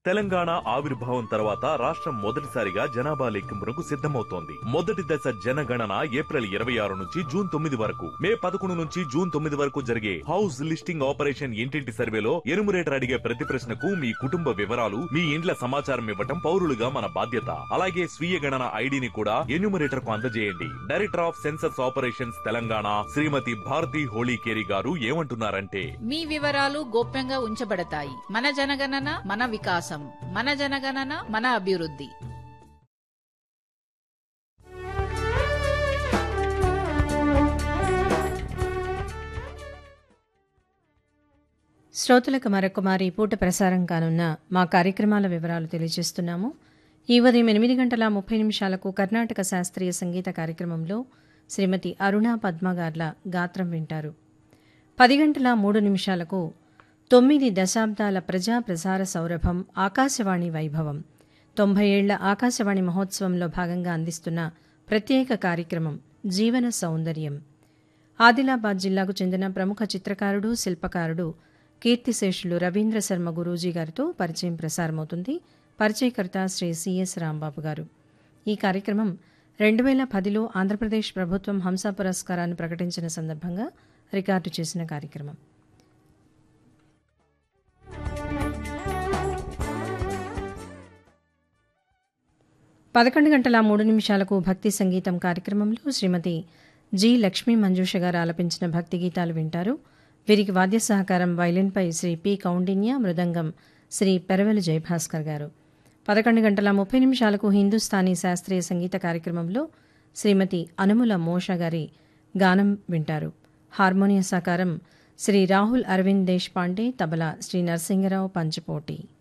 తెలంగాణ ఆవిర్భావం తర్వాత రాష్ట్రం మొదటిసారిగా జనాభా లెక్కింపునకు సిద్ధమవుతోంది మొదటి దశ జనగణన ఏప్రిల్ ఇరవై ఆరు నుంచి జూన్ తొమ్మిది వరకు మే పదకొండు నుంచి జూన్ తొమ్మిది వరకు జరిగే హౌస్ లిస్టింగ్ ఆపరేషన్ ఇంటింటి సర్వేలో ఎనుమరేటర్ అడిగే ప్రతి ప్రశ్నకు మీ కుటుంబ వివరాలు మీ ఇండ్ల సమాచారం ఇవ్వటం పౌరులుగా మన బాధ్యత అలాగే స్వీయ గణన ఐడిని కూడా ఎన్యూమరేటర్ కు అందజేయండి director of census operations Telangana Shrimati Bharati Holikeri garu ఏమంటున్నారంటే మీ వివరాలు గోప్యంగా ఉంచబడతాయి మన జనగణన మన వికాసం మన జనగణన మన అభివృద్ధి శ్రోతలకు మరొక మారి పూట ప్రసారం కానున్న మా కార్యక్రమాల వివరాలు తెలియజేస్తున్నాము ఈ ఉదయం ఎనిమిది గంటల ముప్పై నిమిషాలకు కర్ణాటక శాస్త్రీయ సంగీత కార్యక్రమంలో శ్రీమతి అరుణా పద్మగార్ల గాత్రం వింటారు పది గంటల మూడు నిమిషాలకు తొమ్మిది దశాబ్దాల ప్రజా ప్రసార సౌరభం ఆకాశవాణి వైభవం తొంభై ఏళ్ల ఆకాశవాణి మహోత్సవంలో భాగంగా అందిస్తున్న ప్రత్యేక కార్యక్రమం జీవన సౌందర్యం ఆదిలాబాద్ జిల్లాకు చెందిన ప్రముఖ చిత్రకారుడు శిల్పకారుడు కీర్తిశేషులు రవీంద్ర శర్మ గురూజీ గారితో పరిచయం ప్రసారమవుతుంది పరిచయకర్త శ్రీ సిఎస్ రాంబాబు గారు ఈ కార్యక్రమం రెండు వేల పదిలో ఆంధ్రప్రదేశ్ ప్రభుత్వం హంస పురస్కారాన్ని ప్రకటించిన సందర్భంగా రికార్డు చేసిన కార్యక్రమం పదకొండు గంటల మూడు నిమిషాలకు భక్తి సంగీతం కార్యక్రమంలో శ్రీమతి జి లక్ష్మీ మంజూష గారు ఆలపించిన భక్తి గీతాలు వింటారు వీరికి వాద్య సహకారం వైలిన్పై శ్రీ పి కౌండిన్య మృదంగం శ్రీ పెరవెల జయభాస్కర్ గారు పదకొండు గంటల ముప్పై నిమిషాలకు హిందుస్థానీ శాస్త్రీయ సంగీత కార్యక్రమంలో శ్రీమతి అనుముల మోష గారి గానం వింటారు హార్మోనియ సహకారం శ్రీ రాహుల్ అరవింద్ దేశ్ పాండే తబలా శ్రీ నరసింగరావు పంచపోటి